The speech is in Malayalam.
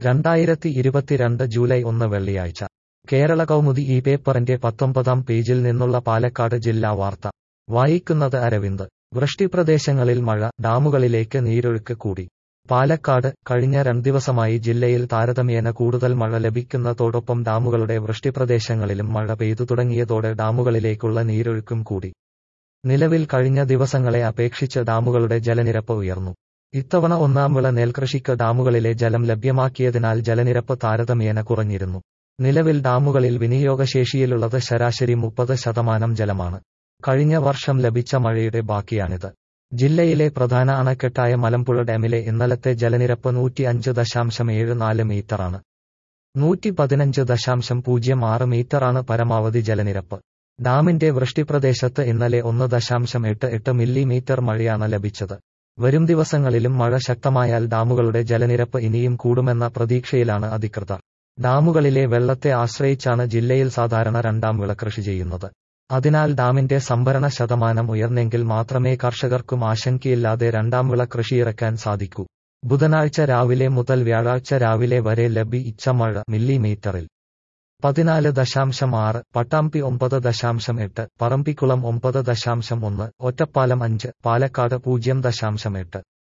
രണ്ടായിരത്തി ഇരുപത്തിരണ്ട് ജൂലൈ ഒന്ന് വെള്ളിയാഴ്ച കേരള കൗമുദി ഈ പേപ്പറിന്റെ പത്തൊമ്പതാം പേജിൽ നിന്നുള്ള പാലക്കാട് ജില്ലാ വാർത്ത വായിക്കുന്നത് അരവിന്ദ് വൃഷ്ടിപ്രദേശങ്ങളിൽ മഴ ഡാമുകളിലേക്ക് നീരൊഴുക്ക് കൂടി പാലക്കാട് കഴിഞ്ഞ രണ്ടിവസമായി ജില്ലയിൽ താരതമ്യേന കൂടുതൽ മഴ ലഭിക്കുന്നതോടൊപ്പം ഡാമുകളുടെ വൃഷ്ടിപ്രദേശങ്ങളിലും മഴ പെയ്തു തുടങ്ങിയതോടെ ഡാമുകളിലേക്കുള്ള നീരൊഴുക്കും കൂടി നിലവിൽ കഴിഞ്ഞ ദിവസങ്ങളെ അപേക്ഷിച്ച് ഡാമുകളുടെ ജലനിരപ്പ് ഉയർന്നു ഇത്തവണ ഒന്നാം വിള നെൽകൃഷിക്ക് ഡാമുകളിലെ ജലം ലഭ്യമാക്കിയതിനാൽ ജലനിരപ്പ് താരതമ്യേന കുറഞ്ഞിരുന്നു നിലവിൽ ഡാമുകളിൽ വിനിയോഗശേഷിയിലുള്ളത് ശരാശരി മുപ്പത് ശതമാനം ജലമാണ് കഴിഞ്ഞ വർഷം ലഭിച്ച മഴയുടെ ബാക്കിയാണിത് ജില്ലയിലെ പ്രധാന അണക്കെട്ടായ മലമ്പുഴ ഡാമിലെ ഇന്നലത്തെ ജലനിരപ്പ് നൂറ്റി അഞ്ച് ദശാംശം ഏഴ് നാല് മീറ്ററാണ് നൂറ്റി പതിനഞ്ച് ദശാംശം പൂജ്യം ആറ് മീറ്ററാണ് പരമാവധി ജലനിരപ്പ് ഡാമിന്റെ വൃഷ്ടിപ്രദേശത്ത് ഇന്നലെ ഒന്ന് ദശാംശം എട്ട് എട്ട് മില്ലിമീറ്റർ മഴയാണ് ലഭിച്ചത് വരും ദിവസങ്ങളിലും മഴ ശക്തമായാൽ ഡാമുകളുടെ ജലനിരപ്പ് ഇനിയും കൂടുമെന്ന പ്രതീക്ഷയിലാണ് അധികൃതർ ഡാമുകളിലെ വെള്ളത്തെ ആശ്രയിച്ചാണ് ജില്ലയിൽ സാധാരണ രണ്ടാം വിള കൃഷി ചെയ്യുന്നത് അതിനാൽ ഡാമിന്റെ സംഭരണ ശതമാനം ഉയർന്നെങ്കിൽ മാത്രമേ കർഷകർക്കും ആശങ്കയില്ലാതെ രണ്ടാം വിള കൃഷിയിറക്കാൻ സാധിക്കൂ ബുധനാഴ്ച രാവിലെ മുതൽ വ്യാഴാഴ്ച രാവിലെ വരെ ലഭിച്ച മഴ മില്ലിമീറ്ററിൽ പതിനാല് ദശാംശം ആറ് പട്ടാമ്പി ഒമ്പത് ദശാംശം എട്ട് പറമ്പിക്കുളം ഒമ്പത് ദശാംശം ഒന്ന് ഒറ്റപ്പാലം അഞ്ച് പാലക്കാട് പൂജ്യം ദശാംശം എട്ട്